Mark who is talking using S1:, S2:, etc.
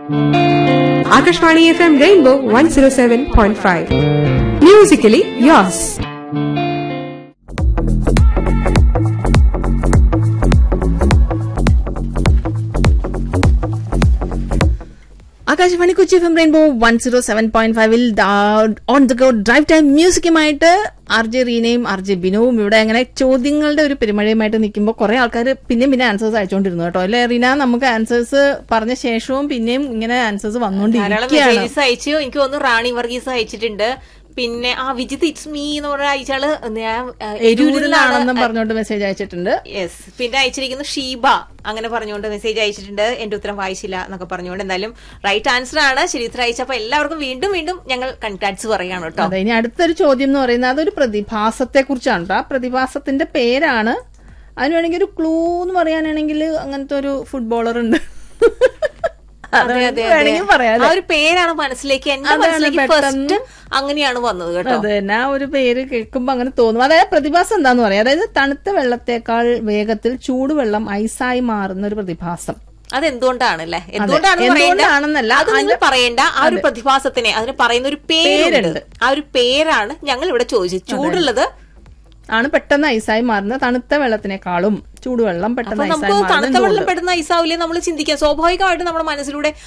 S1: Akashvani FM Rainbow 107.5. Musically yours.
S2: Akashvani Kochi F M rainbow one zero seven point ഫൈവിൽ on the go drive time മ്യൂസിക്കുമായിട്ട് R J റീനയും R J ബിനുവും ഇവിടെ അങ്ങനെ ചോദ്യങ്ങളുടെ ഒരു പെരുമഴയുമായിട്ട് നിൽക്കുമ്പോൾ കുറെ ആൾക്കാർ പിന്നെയും പിന്നെ ആൻസേഴ്സ് അയച്ചുകൊണ്ടിരുന്നു കേട്ടോ അല്ലേ റീന നമുക്ക് ആൻസേഴ്സ് പറഞ്ഞ ശേഷവും പിന്നെയും ഇങ്ങനെ ആൻസേഴ്സ്
S3: ധാരാളം
S2: വന്നുകൊണ്ടിരിക്കുകയാണ്
S3: മെസ്സേജസ് അയച്ചു എനിക്ക് തോന്നുന്നു റാണി വർഗീസ് അയച്ചിട്ടുണ്ട് പിന്നെ ആ വിജിത് ഇറ്റ്സ് മീ എന്ന് പറഞ്ഞ അയച്ചാള് ഞാൻ ആ,
S2: എരൂരിലാണെന്നും പറഞ്ഞുകൊണ്ട് മെസ്സേജ് അയച്ചിട്ടുണ്ട്
S3: യെസ് പിന്നെ അയച്ചിരിക്കുന്നു ഷീബ അങ്ങനെ പറഞ്ഞുകൊണ്ട് മെസ്സേജ് അയച്ചിട്ടുണ്ട് എന്റെ ഉത്തരം വായിച്ചില്ല എന്നൊക്കെ പറഞ്ഞുകൊണ്ട് എന്തായാലും റൈറ്റ് ആൻസർ ആണ് ശരി ഉത്തരം അയച്ചപ്പോ എല്ലാവർക്കും വീണ്ടും വീണ്ടും ഞങ്ങൾ കൺഗ്രാറ്റ്സ് പറയാണ് കേട്ടോ
S2: അതെ ഇനി അടുത്തൊരു ചോദ്യം എന്ന് പറയുന്നത് അതൊരു പ്രതിഭാസത്തെ കുറിച്ചാണ് ട്ടോ. ആ പ്രതിഭാസത്തിന്റെ പേരാണ് അതിന് വേണമെങ്കിൽ ഒരു ക്ലൂ എന്ന് പറയാനാണെങ്കിൽ അങ്ങനത്തെ ഒരു ഫുട്ബോളർ ഉണ്ട് അത്
S3: അതെ അതെ
S2: വേണമെങ്കിൽ പറയാം
S3: ആ ഒരു പേരാണ് മനസ്സിലേക്ക് എന്റെ
S2: അതാണ്
S3: മനസ്സിലേക്ക്
S2: പെട്ടെന്ന്
S3: ഫസ്റ്റ് അങ്ങനെയാണ് വന്നത് കേട്ടോ
S2: അത് തന്നെ ആ ഒരു പേര് കേൾക്കുമ്പോ അങ്ങനെ തോന്നും അതായത് പ്രതിഭാസം എന്താന്ന് പറയാം അതായത് തണുത്ത വെള്ളത്തേക്കാൾ വേഗത്തിൽ ചൂടുവെള്ളം ഐസായി മാറുന്ന ഒരു പ്രതിഭാസം
S3: അതെന്തുകൊണ്ടാണ് അല്ലേ എന്തുകൊണ്ടാണ്
S2: എന്തുകൊണ്ടാണെന്നല്ല,
S3: അത് നിങ്ങൾ പറയേണ്ട ആ ഒരു പ്രതിഭാസത്തിനെ അതിന് പറയുന്ന ഒരു പേരുണ്ട്
S2: പേരുണ്ട്.
S3: ആ ഒരു പേരാണ് ഞങ്ങൾ ഇവിടെ ചോദിച്ചത് ചൂടുള്ളത്
S2: ആണ് പെട്ടെന്ന് ഐസായി മാറുന്ന തണുത്ത വെള്ളത്തിനേക്കാളും ചൂടുവെള്ളം
S3: അപ്പൊ
S2: പെട്ടെന്ന്
S3: നമുക്ക്
S2: ഐസായി
S3: തണുത്ത
S2: മാറുന്നത്
S3: വെള്ളം പെടുന്ന ഐസാവില്ലേ നമ്മൾ ചിന്തിക്കാം സ്വാഭാവികമായിട്ട് നമ്മുടെ മനസ്സിലൂടെ